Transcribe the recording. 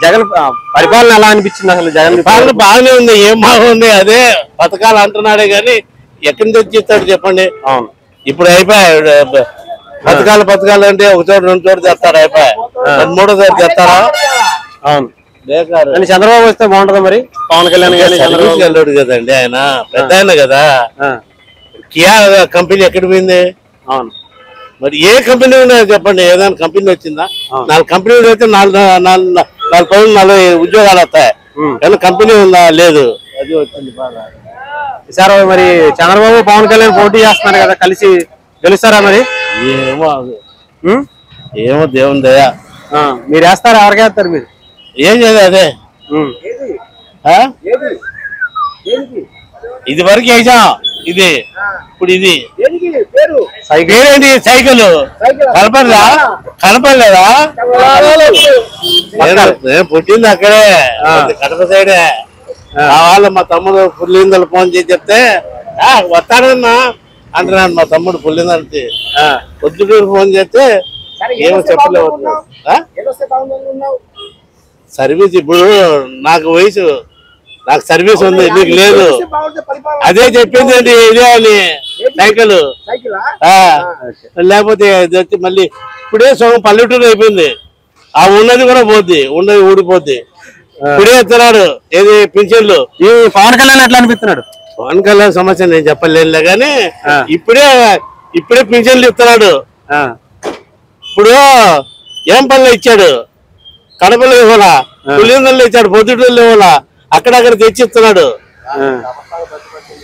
జగన్ ఆ, పరిపాలన ఎలా అనిపించింది అసలు జగన్ పాలన బాగానే ఉంది ఏం బాగుంది అదే పథకాలు అంటున్నాడే గాని ఎక్కడి నుంచి వచ్చి ఇస్తాడు చెప్పండి అవును ఇప్పుడు అయిపోయాయి పథకాలు పథకాలు అంటే ఒక చోట రెండు చోట తెస్తారు అయిపోయాయి మరి మూడో చోట తెస్తారా అవును బేకారు కానీ చంద్రబాబు వస్తే బాగుంటది మరి పవన్ కళ్యాణ్ గానీ చంద్రబాబు సర్వీస్ వెళ్ళాడు కదండి ఆయన పెద్ద ఆయన కదా ఆ, కియా కంపెనీ ఎక్కడ పోయింది అవును మరి ఏ కంపెనీ ఉన్నది చెప్పండి ఏదైనా కంపెనీ వచ్చిందా నాలుగు కంపెనీలు అయితే నాలుగు నాలుగు నాలుగు పనులు నలభై ఉద్యోగాలు వస్తాయి ఉమ్. కానీ కంపెనీ ఉందా లేదు అది వచ్చింది బాగా ఈసారి మరి చంద్రబాబు పవన్ కళ్యాణ్ పోటీ చేస్తున్నారు కదా కలిసి గెలుస్తారా మరి ఏమో అది. ఉమ్? ఏమో దేవుని దయ ఆ, మీరు వేస్తారా ఎవరికి వేస్తారు మీరు ఏం చేయదు అదే ఉమ్. ఆ? ఇది వరకు వేసాం ఇది ఇప్పుడు ఇది సైకిల్ పేరేంటి సైకిల్ కనపడదా కనపడలేదా నేను- నేను పుట్టింది అక్కడే అది కడప సైడే ఆ వాళ్ళు మా తమ్ముడు పుల్లిందలు ఫోన్ చేసి చెప్తే "ఆ, వస్తాడన్నా అంటున్నాడు మా తమ్ముడు పుల్లిందలకి ఆ, పొద్దుటూరు ఫోన్ చేస్తే ఏమో చెప్పలేవు ఆ? సర్వీస్ ఇప్పుడు నాకు వయసు నాకు సర్వీస్ ఉంది నీకు లేదు అదే చెప్పింది అండి ఇదే అని సైకిల్ ఆ, లేకపోతే ఇది వచ్చి మళ్ళీ ఇప్పుడే సగం పల్లెటూరు అయిపోయింది ఆ ఉన్నది కూడా పోద్ది ఉన్నది ఊడిపోద్ది ఇప్పుడే ఇస్తున్నాడు ఏది పింఛన్లు ఈ పవన్ కళ్యాణ్ ఎట్లా అనిపిస్తున్నాడు పవన్ కళ్యాణ్ సమస్య నేను చెప్పలేనులే కానీ ఆ. ఇప్పుడే ఇప్పుడే పింఛన్లు ఇస్తున్నాడు ఆ, ఇప్పుడు ఏం పనులు ఇచ్చాడు కడపలో ఇవ్వాలా పులిందల్లో ఇచ్చాడు పొద్దుటూరులో ఇవ్వాలా అక్కడక్కడ తెచ్చిస్తున్నాడు ఆ.